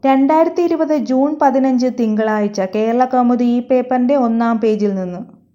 രണ്ടായിരത്തി ഇരുപത് ജൂൺ പതിനഞ്ച് തിങ്കളാഴ്ച കേരളകൗമുദി ഈ പേപ്പറിന്റെ ഒന്നാം പേജിൽ നിന്ന്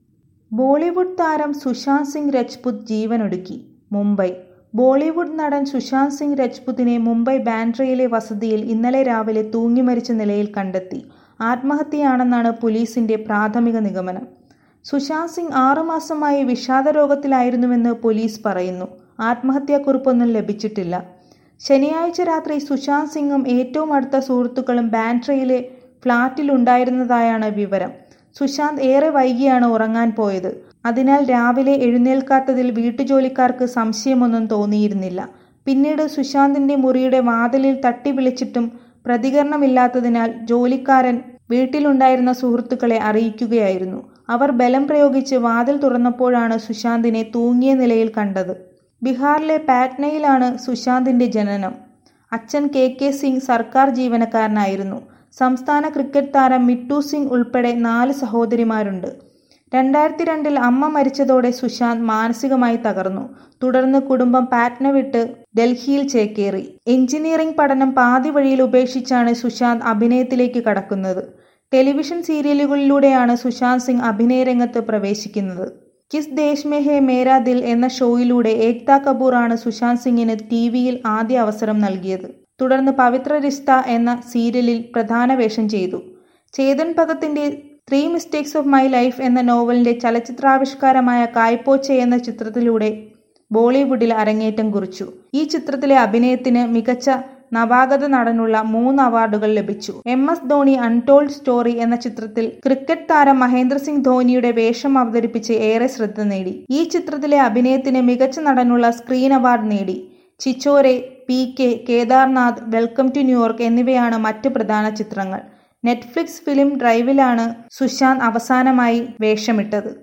ബോളിവുഡ് താരം സുശാന്ത് സിംഗ് രജ്പുത് ജീവനൊടുക്കി മുംബൈ ബോളിവുഡ് നടൻ സുശാന്ത് സിംഗ് രജ്പുതിനെ മുംബൈ ബാൻഡ്രയിലെ വസതിയിൽ ഇന്നലെ രാവിലെ തൂങ്ങിമരിച്ച നിലയിൽ കണ്ടെത്തി ആത്മഹത്യയാണെന്നാണ് പോലീസിന്റെ പ്രാഥമിക നിഗമനം സുശാന്ത് സിംഗ് ആറുമാസമായി വിഷാദരോഗത്തിലായിരുന്നുവെന്ന് പോലീസ് പറയുന്നു ആത്മഹത്യാക്കുറിപ്പൊന്നും ലഭിച്ചിട്ടില്ല ശനിയാഴ്ച രാത്രി സുശാന്ത് സിംഗും ഏറ്റവും അടുത്ത സുഹൃത്തുക്കളും ബാൻഡ്രയിലെ ഫ്ളാറ്റിലുണ്ടായിരുന്നതായാണ് വിവരം സുശാന്ത് ഏറെ വൈകിയാണ് ഉറങ്ങാൻ പോയത് അതിനാൽ രാവിലെ എഴുന്നേൽക്കാത്തതിൽ വീട്ടുജോലിക്കാർക്ക് സംശയമൊന്നും തോന്നിയിരുന്നില്ല പിന്നീട് സുശാന്തിന്റെ മുറിയുടെ വാതിലിൽ തട്ടി വിളിച്ചിട്ടും പ്രതികരണമില്ലാത്തതിനാൽ ജോലിക്കാരൻ വീട്ടിലുണ്ടായിരുന്ന സുഹൃത്തുക്കളെ അറിയിക്കുകയായിരുന്നു അവർ ബലം പ്രയോഗിച്ച് വാതിൽ തുറന്നപ്പോഴാണ് സുശാന്തിനെ തൂങ്ങിയ നിലയിൽ കണ്ടത് ബീഹാറിലെ പാറ്റ്നയിലാണ് സുശാന്തിന്റെ ജനനം അച്ഛൻ കെ കെ സിംഗ് സർക്കാർ ജീവനക്കാരനായിരുന്നു സംസ്ഥാന ക്രിക്കറ്റ് താരം മിട്ടു സിംഗ് ഉൾപ്പെടെ നാല് സഹോദരിമാരുണ്ട് രണ്ടായിരത്തി രണ്ടിൽ അമ്മ മരിച്ചതോടെ സുശാന്ത് മാനസികമായി തകർന്നു തുടർന്ന് കുടുംബം പാറ്റ്ന വിട്ട് ഡൽഹിയിൽ ചേക്കേറി എഞ്ചിനീയറിംഗ് പഠനം പാതി വഴിയിൽ ഉപേക്ഷിച്ചാണ് സുശാന്ത് അഭിനയത്തിലേക്ക് കടക്കുന്നത് ടെലിവിഷൻ സീരിയലുകളിലൂടെയാണ് സുശാന്ത് സിംഗ് അഭിനയ രംഗത്ത് പ്രവേശിക്കുന്നത് കിസ് ദേശ് മേ ഹേ മേരാ ദിൽ എന്ന ഷോയിലൂടെ ഏക്ത കപൂർ ആണ് സുശാന്ത് സിംഗിന് ടി വിയിൽ ആദ്യ അവസരം നൽകിയത് തുടർന്ന് പവിത്ര റിസ്ത എന്ന സീരിയലിൽ പ്രധാന വേഷം ചെയ്തു ചേതൻ ഭഗത്തിന്റെ three mistakes of my life എന്ന നോവലിന്റെ ചലച്ചിത്രാവിഷ്കാരമായ കായ്പോച്ച എന്ന ചിത്രത്തിലൂടെ ബോളിവുഡിൽ അരങ്ങേറ്റം കുറിച്ചു ഈ ചിത്രത്തിലെ അഭിനയത്തിന് മികച്ച നവാഗത നടനുള്ള മൂന്ന് അവാർഡുകൾ ലഭിച്ചു M S Dhoni untold story എന്ന ചിത്രത്തിൽ ക്രിക്കറ്റ് താരം മഹേന്ദ്ര സിംഗ് ധോനിയുടെ വേഷം അവതരിപ്പിച്ച് ഏറെ ശ്രദ്ധ നേടി ഈ ചിത്രത്തിലെ അഭിനയത്തിന് മികച്ച നടനുള്ള സ്ക്രീൻ അവാർഡ് നേടി Chhichhore P K Kedarnath welcome to New York എന്നിവയാണ് മറ്റ് പ്രധാന ചിത്രങ്ങൾ നെറ്റ്ഫ്ലിക്സ് ഫിലിം ഡ്രൈവിലാണ് സുശാന്ത് അവസാനമായി വേഷമിട്ടത്